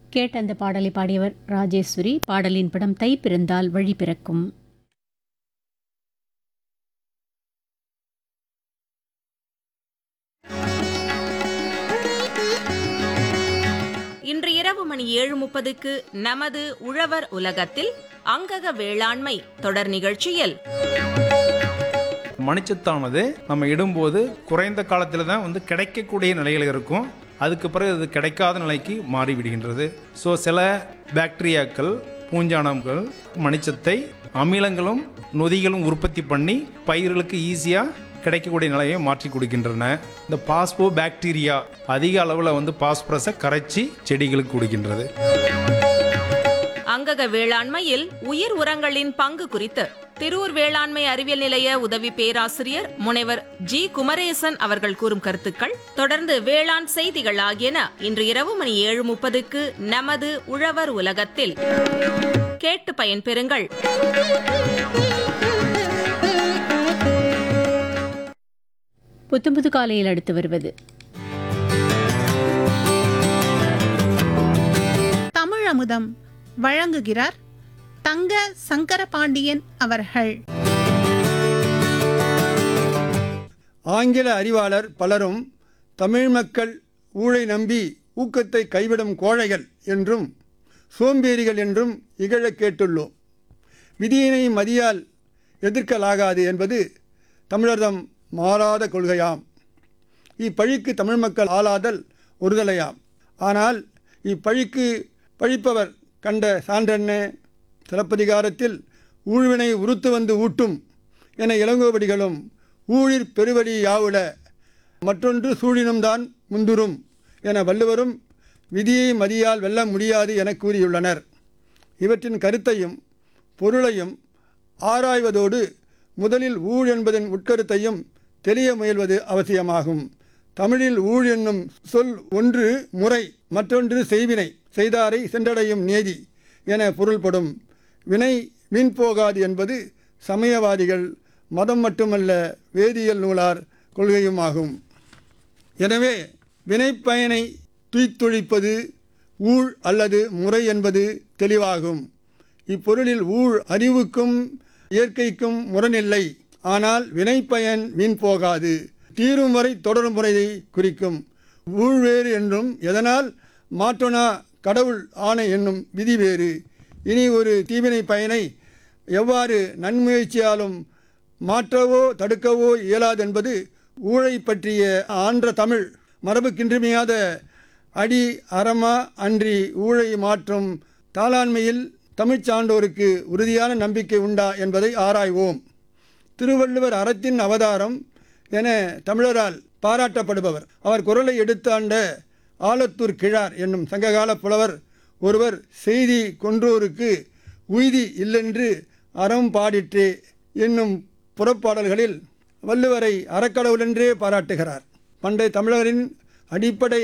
கேட்ட அந்த பாடலை பாடியவர் ராஜேஸ்வரி பாடலின் படம் தை பிறந்தால் வழி பிறக்கும் இன்று இரவு மணி ஏழு முப்பதுக்கு நமது உழவர் உலகத்தில் அங்கக வேளாண்மை தொடர் நிகழ்ச்சியில் மணிச்சத்தானது நம்ம இடும்போது குறைந்த காலத்தில் தான் வந்து கிடைக்கக்கூடிய நிலையில் இருக்கும் அதுக்கு பிறகு அது கிடைக்காத நிலைக்கு மாறிவிடுகின்றது ஸோ சில பாக்டீரியாக்கள் பூஞ்சானங்கள் மணிச்சத்தை அமிலங்களும் நொதிகளும் உற்பத்தி பண்ணி பயிர்களுக்கு ஈஸியாக கிடைக்கக்கூடிய நிலையை மாற்றி கொடுக்கின்றன இந்த பாஸ்போ பாக்டீரியா அதிக அளவில் வந்து பாஸ்பரஸை கரைச்சி செடிகளுக்கு கொடுக்கின்றது அங்கக வேளாண்மையில் உயிர் உரங்களின் பங்கு குறித்து திருவூர் வேளாண்மை அறிவியல் நிலைய உதவி பேராசிரியர் முனைவர் ஜி குமரேசன் அவர்கள் கூறும் கருத்துக்கள் தொடர்ந்து வேளாண் செய்திகள் ஆகியன இன்று இரவு மணி ஏழு முப்பதுக்கு நமது உழவர் உலகத்தில் கேட்டு பயன்பெறுங்கள் புத்தம்புது காலையில் அடுத்து வருவது தமிழ் அமுதம் வழங்குகிறார் தங்க சங்கரபாண்டியன் அவர்கள் ஆங்கில அறிவாளர் பலரும் தமிழ் மக்கள் ஊழை நம்பி ஊக்கத்தை கைவிடும் கோழைகள் என்றும் சோம்பேறிகள் என்றும் இகழக் கேட்டுள்ளோம் விதியினை மதியால் எதிர்க்கலாகாது என்பது தமிழர்தம் மாறாத கொள்கையாம் இப்பழிக்கு தமிழ் மக்கள் ஆளாதல் ஒருதலையாம் ஆனால் இப்பழிக்கு பழிப்பவர் கண்ட சான்றென்ன சிலப்பதிகாரத்தில் ஊழ்வினை உறுத்து வந்து ஊட்டும் என இளங்கோவடிகளும் ஊழிற் பெருவழி யாவுல மற்றொன்று சூழினும்தான் முந்துரும் என வள்ளுவரும் விதியை மதியால் வெல்ல முடியாது என கூறியுள்ளனர் இவற்றின் கருத்தையும் பொருளையும் ஆராய்வதோடு முதலில் ஊழ் என்பதன் உட்கருத்தையும் தெளிய முயல்வது அவசியமாகும் தமிழில் ஊழ் என்னும் சொல் ஒன்று முறை மற்றொன்று செய்வினை செய்தாரை சென்றடையும் நேதி என பொருள்படும் வினை வீண் போகாது என்பது சமயவாதிகள் மதம் மட்டுமல்ல வேதியியல் நூலார் கொள்கையுமாகும் எனவே வினைப்பயனை துய்த்தொழிப்பது ஊழ் அல்லது முறை என்பது தெளிவாகும் இப்பொருளில் ஊழ் அறிவுக்கும் இயற்கைக்கும் முரணில்லை ஆனால் வினைப்பயன் வீண் போகாது தீரும் வரை தொடரும் முறையை குறிக்கும் ஊழ் வேறு என்றும் எதனால் மாற்றனா கடவுள் ஆணை என்னும் விதி வேறு இனி ஒரு தீவினை பயனை எவ்வாறு நன்முயற்சியாலும் மாற்றவோ தடுக்கவோ இயலாதென்பது ஊழை பற்றிய ஆன்ற தமிழ் மரபுக்கின்றிமையாத அடி அறமா அன்றி ஊழை மாற்றும் தாளாண்மையில் தமிழ்ச் சான்றோருக்கு உறுதியான நம்பிக்கை உண்டா என்பதை ஆராய்வோம் திருவள்ளுவர் அறத்தின் அவதாரம் என தமிழரால் பாராட்டப்படுபவர் அவர் குரலை எடுத்தாண்ட ஆலத்தூர் கிழார் என்னும் சங்ககால புலவர் ஒருவர் செய்தி கொன்றோருக்கு உய்தி இல்லென்று அறம் பாடிற்றே என்னும் புறப்பாடல்களில் வள்ளுவரை அறக்கடவுளென்றே பாராட்டுகிறார் பண்டைய தமிழரின் அடிப்படை